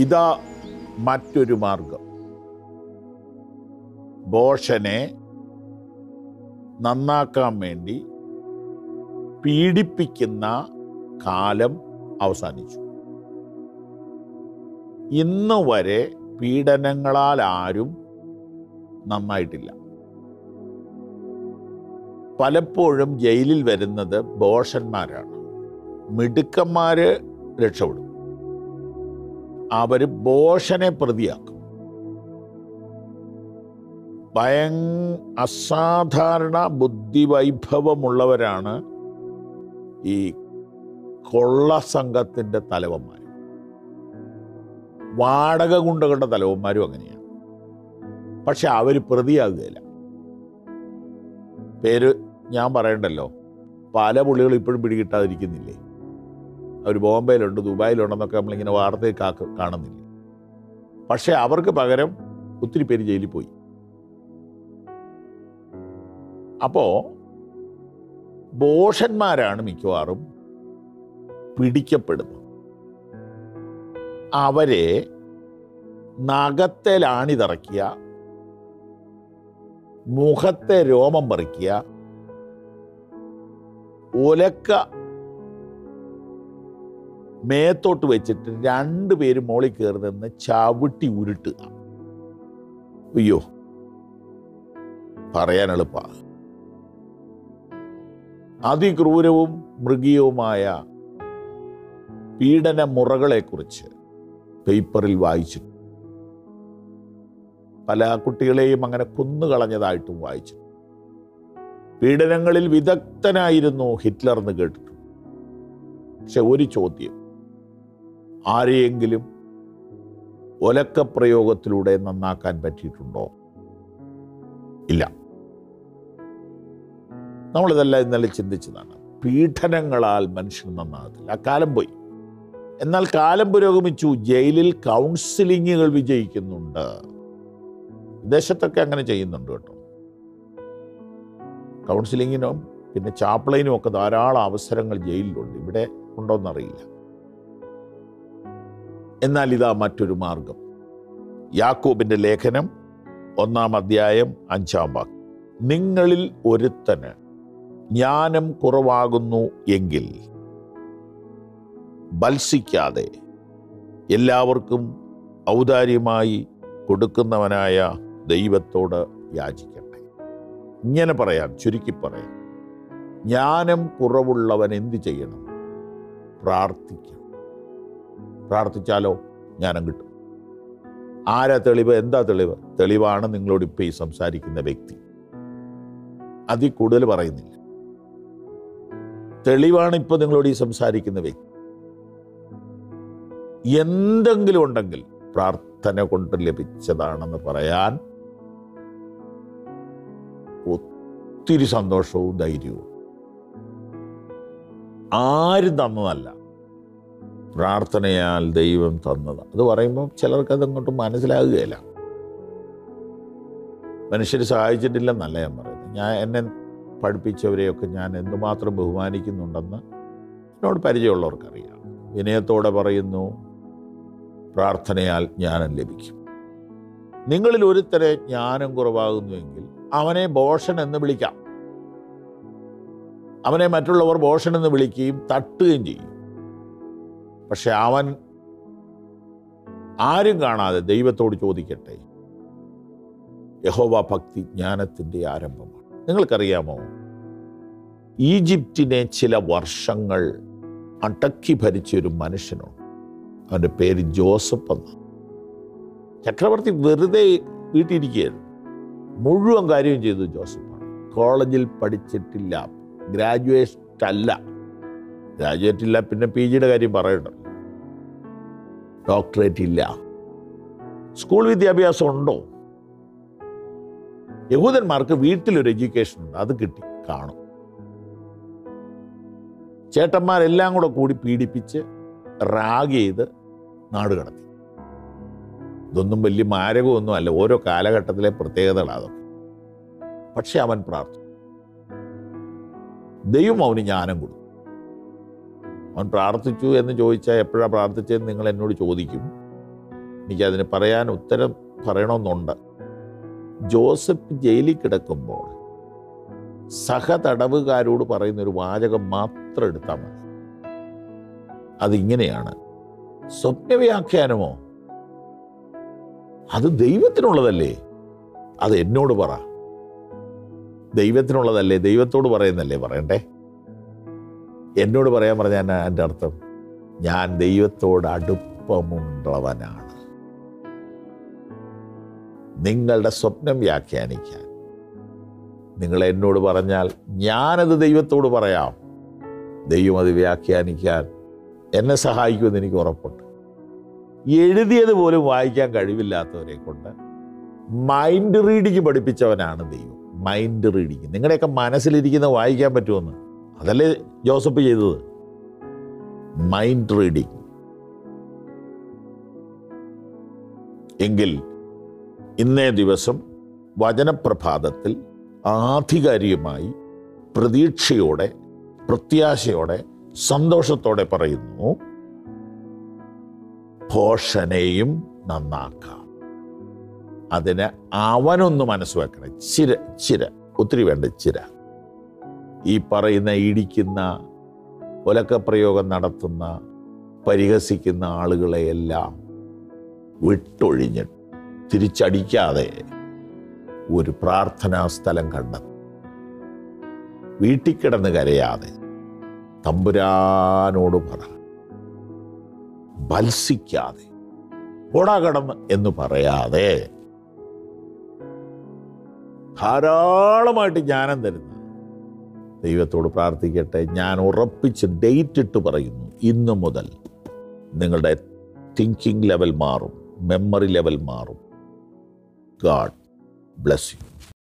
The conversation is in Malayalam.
ഇതാ മറ്റൊരു മാർഗം ബോഷനെ നന്നാക്കാൻ വേണ്ടി പീഡിപ്പിക്കുന്ന കാലം അവസാനിച്ചു ഇന്ന് വരെ പീഡനങ്ങളാൽ ആരും നന്നായിട്ടില്ല പലപ്പോഴും ജയിലിൽ വരുന്നത് ബോഷന്മാരാണ് മിടുക്കന്മാര് രക്ഷപ്പെടും അവർ ബോഷനെ പ്രതിയാക്കും ഭയ അസാധാരണ ബുദ്ധിവൈഭവമുള്ളവരാണ് ഈ കൊള്ള സംഘത്തിൻ്റെ തലവന്മാർ വാടക ഗുണ്ടകളുടെ തലവന്മാരും അങ്ങനെയാണ് പക്ഷെ അവർ പ്രതിയാകുകയില്ല പേര് ഞാൻ പറയണ്ടല്ലോ പല പുള്ളികൾ ഇപ്പോഴും പിടികിട്ടാതിരിക്കുന്നില്ലേ അവർ ബോംബെയിലുണ്ട് ദുബായിലുണ്ടെന്നൊക്കെ നമ്മളിങ്ങനെ വാർത്തയിൽ കാക്ക കാണുന്നില്ലേ പക്ഷെ അവർക്ക് പകരം ഒത്തിരി പേര് ജയിലിൽ പോയി അപ്പോ ബോഷന്മാരാണ് മിക്കവാറും പിടിക്കപ്പെടുന്നത് അവരെ നഖത്തേലാണിതറക്കുക മുഖത്തെ രോമം പറിക്കുക ഒലക്ക മേത്തോട്ട് വെച്ചിട്ട് രണ്ടുപേരും മോളിൽ കയറി നിന്ന് ചവിട്ടി ഉരുട്ടുക അയ്യോ പറയാൻ എളുപ്പ അതിക്രൂരവും മൃഗീയവുമായ പീഡന മുറകളെക്കുറിച്ച് പേപ്പറിൽ വായിച്ചു പല കുട്ടികളെയും അങ്ങനെ കൊന്നുകളഞ്ഞതായിട്ടും വായിച്ചു പീഡനങ്ങളിൽ വിദഗ്ധനായിരുന്നു ഹിറ്റ്ലർ എന്ന് കേട്ടിട്ടുണ്ട് പക്ഷെ ഒരു ചോദ്യം ആരെയെങ്കിലും ഒലക്കപ്രയോഗത്തിലൂടെ നന്നാക്കാൻ പറ്റിയിട്ടുണ്ടോ ഇല്ല നമ്മളിതെല്ലാം ഇന്നലെ ചിന്തിച്ചതാണ് പീഡനങ്ങളാൽ മനുഷ്യൻ നന്നാകത്തില്ല ആ കാലം പോയി എന്നാൽ കാലം പുരോഗമിച്ചു ജയിലിൽ കൗൺസിലിങ്ങുകൾ വിജയിക്കുന്നുണ്ട് വിദേശത്തൊക്കെ അങ്ങനെ ചെയ്യുന്നുണ്ട് കേട്ടോ കൗൺസിലിങ്ങിനും പിന്നെ ചാപ്ലൈനും ഒക്കെ ധാരാളം അവസരങ്ങൾ ജയിലിലുണ്ട് ഇവിടെ ഉണ്ടോയെന്നറിയില്ല എന്നാൽ ഇതാ മറ്റൊരു മാർഗം യാക്കോബിന്റെ ലേഖനം ഒന്നാം അധ്യായം അഞ്ചാം വാക്ക് നിങ്ങളിൽ ഒരുത്തന് ജ്ഞാനം കുറവാകുന്നു എങ്കിൽ ബത്സിക്കാതെ എല്ലാവർക്കും ഔദാര്യമായി കൊടുക്കുന്നവനായ ദൈവത്തോട് യാചിക്കട്ടെ ഇങ്ങനെ പറയാം ചുരുക്കി പറയാം ജ്ഞാനം കുറവുള്ളവൻ എന്ത് ചെയ്യണം പ്രാർത്ഥിക്കണം പ്രാർത്ഥിച്ചാലോ ജ്ഞാനം കിട്ടും ആരാ തെളിവ് എന്താ തെളിവ് തെളിവാണ് നിങ്ങളോട് ഇപ്പൊ ഈ സംസാരിക്കുന്ന വ്യക്തി അതിൽ കൂടുതൽ പറയുന്നില്ല തെളിവാണ് ഇപ്പൊ നിങ്ങളോട് ഈ സംസാരിക്കുന്ന വ്യക്തി എന്തെങ്കിലും ഉണ്ടെങ്കിൽ പ്രാർത്ഥന കൊണ്ട് ലഭിച്ചതാണെന്ന് പറയാൻ ഒത്തിരി സന്തോഷവും ധൈര്യവും ആരും തന്നതല്ല പ്രാർത്ഥനയാൽ ദൈവം തന്നത് അത് പറയുമ്പോൾ ചിലർക്ക് അതങ്ങോട്ട് മനസ്സിലാകുകയില്ല മനുഷ്യർ സഹായിച്ചിട്ടില്ലെന്നല്ല ഞാൻ പറയുന്നത് ഞാൻ എന്നെ പഠിപ്പിച്ചവരെയൊക്കെ ഞാൻ എന്തുമാത്രം ബഹുമാനിക്കുന്നുണ്ടെന്ന് എന്നോട് പരിചയമുള്ളവർക്കറിയാം വിനയത്തോടെ പറയുന്നു പ്രാർത്ഥനയാൽ ജ്ഞാനം ലഭിക്കും നിങ്ങളിൽ ഒരുത്തരെ ജ്ഞാനം കുറവാകുന്നുവെങ്കിൽ അവനെ ബോഷൻ എന്ന് വിളിക്കാം അവനെ മറ്റുള്ളവർ ബോഷൻ എന്ന് വിളിക്കുകയും തട്ടുകയും ചെയ്യും പക്ഷെ അവൻ ആരും കാണാതെ ദൈവത്തോട് ചോദിക്കട്ടെ യഹോവ ഭക്തി ജ്ഞാനത്തിൻ്റെ ആരംഭമാണ് നിങ്ങൾക്കറിയാമോ ഈജിപ്തിനെ ചില വർഷങ്ങൾ അടക്കി ഭരിച്ച ഒരു മനുഷ്യനുണ്ട് അവൻ്റെ പേര് ജോസഫ് എന്ന് ചക്രവർത്തി വെറുതെ വീട്ടിലിരിക്കുകയായിരുന്നു മുഴുവൻ കാര്യവും ചെയ്തു ജോസഫാണ് കോളേജിൽ പഠിച്ചിട്ടില്ല ഗ്രാജുവേറ്റ് അല്ല ഗ്രാജുവേറ്റ് ഇല്ല പിന്നെ പി ജിയുടെ കാര്യം പറയണ്ട ഡോക്ടറേറ്റ് ഇല്ല സ്കൂൾ വിദ്യാഭ്യാസം ഉണ്ടോ യഹൂദന്മാർക്ക് വീട്ടിലൊരു എഡ്യൂക്കേഷൻ ഉണ്ട് അത് കിട്ടി കാണും ചേട്ടന്മാരെല്ലാം കൂടെ കൂടി പീഡിപ്പിച്ച് റാഗ് ചെയ്ത് നാട് കടത്തി ഇതൊന്നും വലിയ മാരകമൊന്നും അല്ല ഓരോ കാലഘട്ടത്തിലെ പ്രത്യേകതകളാണ് അതൊക്കെ പക്ഷെ അവൻ പ്രാർത്ഥിച്ചു ദൈവം അവന് ജ്ഞാനം കൊടുത്തു അവൻ പ്രാർത്ഥിച്ചു എന്ന് ചോദിച്ചാൽ എപ്പോഴാണ് പ്രാർത്ഥിച്ചതെന്ന് നിങ്ങൾ എന്നോട് ചോദിക്കും എനിക്കതിന് പറയാൻ ഉത്തരം പറയണമെന്നുണ്ട് ജോസഫ് ജയിലിൽ കിടക്കുമ്പോൾ സഹതടവുകാരോട് പറയുന്ന ഒരു വാചകം മാത്രം എടുത്താൽ മതി അതിങ്ങനെയാണ് സ്വപ്നവ്യാഖ്യാനമോ അത് ദൈവത്തിനുള്ളതല്ലേ അത് എന്നോട് പറ ദൈവത്തിനുള്ളതല്ലേ ദൈവത്തോട് പറയുന്നല്ലേ പറയണ്ടേ എന്നോട് പറയാൻ പറഞ്ഞാൽ എൻ്റെ അർത്ഥം ഞാൻ ദൈവത്തോട് അടുപ്പമുള്ളവനാണ് നിങ്ങളുടെ സ്വപ്നം വ്യാഖ്യാനിക്കാൻ നിങ്ങൾ എന്നോട് പറഞ്ഞാൽ ഞാനത് ദൈവത്തോട് പറയാം ദൈവം അത് വ്യാഖ്യാനിക്കാൻ എന്നെ സഹായിക്കുമെന്ന് എനിക്ക് ഉറപ്പുണ്ട് എഴുതിയത് പോലും വായിക്കാൻ കഴിവില്ലാത്തവരെ കൊണ്ട് മൈൻഡ് റീഡിങ് പഠിപ്പിച്ചവനാണ് ദൈവം മൈൻഡ് റീഡിങ് നിങ്ങളുടെയൊക്കെ മനസ്സിലിരിക്കുന്ന വായിക്കാൻ പറ്റുമെന്ന് അതല്ലേ ജോസഫ് ചെയ്തത് മൈൻഡ് റീഡിങ് എങ്കിൽ ഇന്നേ ദിവസം വചനപ്രഭാതത്തിൽ ആധികാരികമായി പ്രതീക്ഷയോടെ പ്രത്യാശയോടെ സന്തോഷത്തോടെ പറയുന്നു ഭോഷനെയും നന്നാക്കാം അതിന് അവനൊന്ന് മനസ്സ് വെക്കണം ചിര ചിര ഒത്തിരി വേണ്ട ചിര ഈ പറയുന്ന ഇടിക്കുന്ന ഒലക്കപ്രയോഗം നടത്തുന്ന പരിഹസിക്കുന്ന ആളുകളെയെല്ലാം വിട്ടൊഴിഞ്ഞ് തിരിച്ചടിക്കാതെ ഒരു പ്രാർത്ഥനാ സ്ഥലം കണ്ടെത്തും വീട്ടിൽ കിടന്ന് കരയാതെ തമ്പുരാനോട് പറ ബത്സിക്കാതെ ഓടാ കടന്ന് എന്ന് പറയാതെ ധാരാളമായിട്ട് ജ്ഞാനം തരുന്ന ദൈവത്തോട് പ്രാർത്ഥിക്കട്ടെ ഞാൻ ഉറപ്പിച്ച് ഡേറ്റ് ഇട്ട് പറയുന്നു ഇന്നു മുതൽ നിങ്ങളുടെ തിങ്കിങ് ലെവൽ മാറും മെമ്മറി ലെവൽ മാറും ഗാഡ് ബ്ലസ് യു